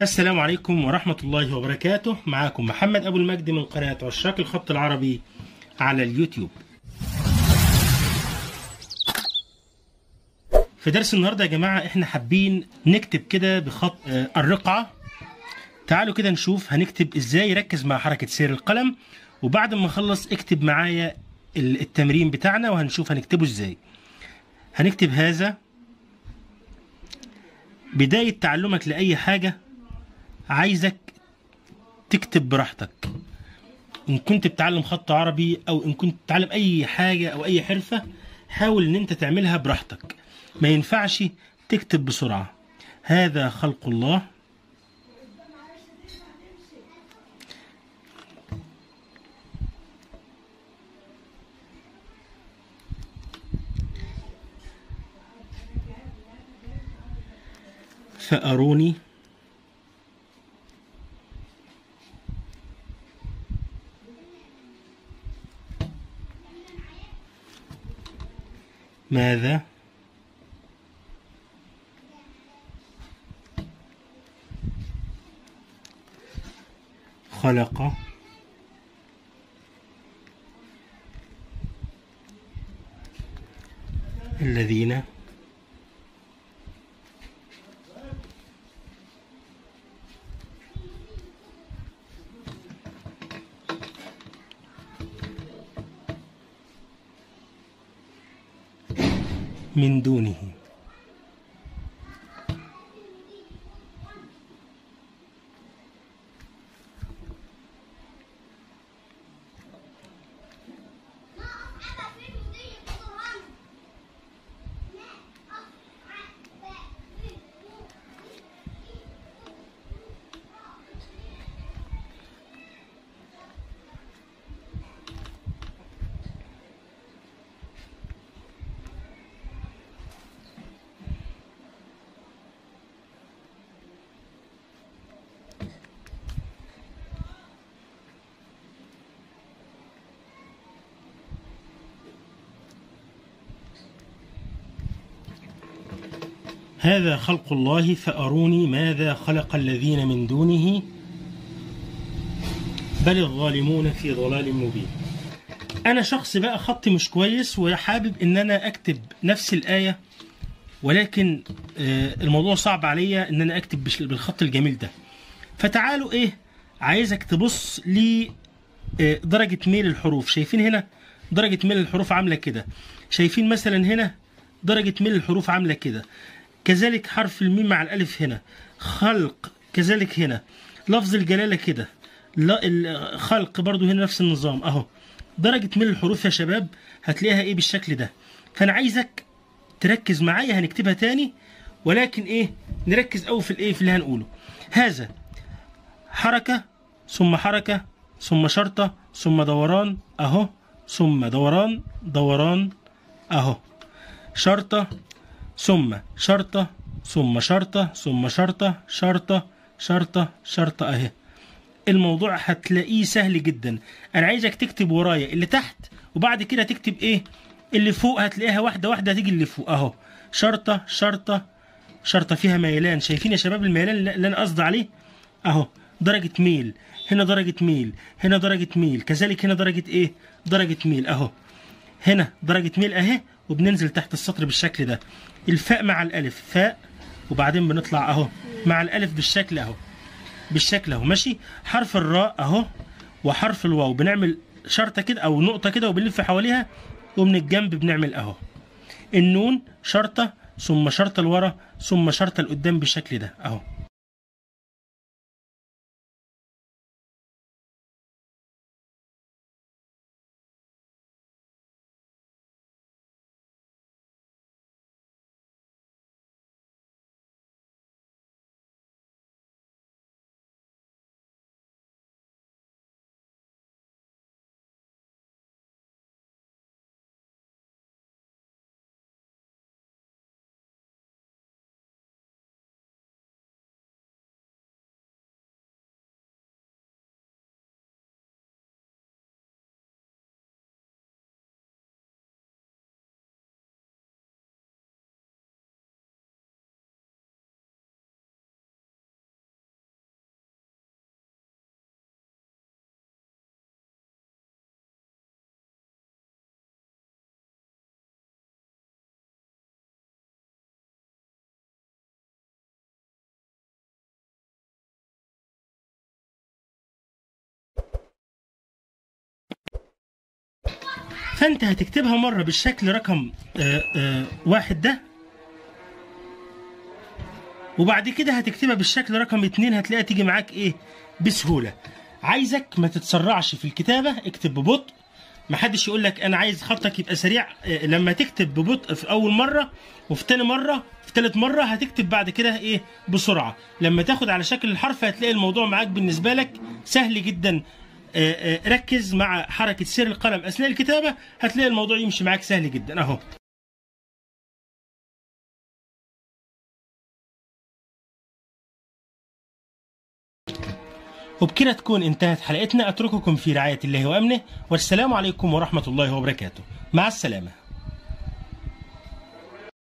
السلام عليكم ورحمة الله وبركاته معاكم محمد أبو المجد من قناة عشاق الخط العربي على اليوتيوب في درس النهاردة يا جماعة احنا حابين نكتب كده بخط آه، الرقعة تعالوا كده نشوف هنكتب ازاي ركز مع حركة سير القلم وبعد ما نخلص اكتب معايا ال- التمرين بتاعنا وهنشوف هنكتبه ازاي هنكتب هذا بداية تعلمك لأي حاجة عايزك تكتب براحتك ان كنت بتعلم خط عربي او ان كنت بتتعلم اي حاجه او اي حرفه حاول ان انت تعملها براحتك ما ينفعش تكتب بسرعه هذا خلق الله فأروني ماذا خلق الذين من دونه هذا خلق الله فأروني ماذا خلق الذين من دونه بل الظالمون في ضلال مبين أنا شخص بقى خطي مش كويس وحابب إن أنا أكتب نفس الآية ولكن آه، الموضوع صعب عليا إن أنا أكتب بش- بالخط الجميل ده فتعالوا إيه عايزك تبص لي آه، درجة ميل الحروف شايفين هنا درجة ميل الحروف عاملة كده شايفين مثلا هنا درجة ميل الحروف عاملة كده كذلك حرف الميم مع الألف هنا خلق كذلك هنا لفظ الجلالة كده لا الخلق برضو هنا نفس النظام أهو درجة ميل الحروف يا شباب هتلاقيها إيه بالشكل ده فأنا عايزك تركز معايا هنكتبها تاني ولكن إيه نركز أوي في الإيه في اللي هنقوله هذا حركة ثم حركة ثم شرطة ثم دوران أهو ثم دوران دوران أهو شرطة ثم شرطة ثم شرطة ثم شرطة شرطة شرطة شرطة أهي الموضوع هتلاقيه سهل جدا أنا عايزك تكتب ورايا اللي تحت وبعد كده تكتب إيه اللي فوق هتلاقيها واحدة واحدة هتيجي اللي فوق أهو شرطة شرطة شرطة فيها ميلان شايفين يا شباب الميلان اللي اللي أنا قصدي عليه أهو درجة ميل هنا درجة ميل هنا درجة ميل كذلك هنا درجة إيه درجة ميل أهو هنا درجة ميل اهي وبننزل تحت السطر بالشكل ده الفاء مع الالف فاء وبعدين بنطلع اهو مع الالف بالشكل اهو بالشكل اهو ماشي حرف الراء اهو وحرف الواو بنعمل شرطة كده او نقطة كده وبنلف حواليها ومن الجنب بنعمل اهو النون شرطة ثم شرطة لورا ثم شرطة لقدام بالشكل ده اهو فانت هتكتبها مره بالشكل رقم آه، آه، واحد ده وبعد كده هتكتبها بالشكل رقم اتنين هتلاقيها تيجي معاك ايه بسهوله عايزك ما تتسرعش في الكتابه اكتب ببطء محدش يقول لك انا عايز خطك يبقى سريع آه، لما تكتب ببطء في اول مره وفي تاني مره في تالت مره هتكتب بعد كده ايه بسرعه لما تاخد على شكل الحرف هتلاقي الموضوع معاك بالنسبه لك سهل جدا آه، آه، ركز مع حركه سير القلم اثناء الكتابه هتلاقي الموضوع يمشي معاك سهل جدا اهو وبكده تكون انتهت حلقتنا اترككم في رعايه الله وامنه والسلام عليكم ورحمه الله وبركاته مع السلامه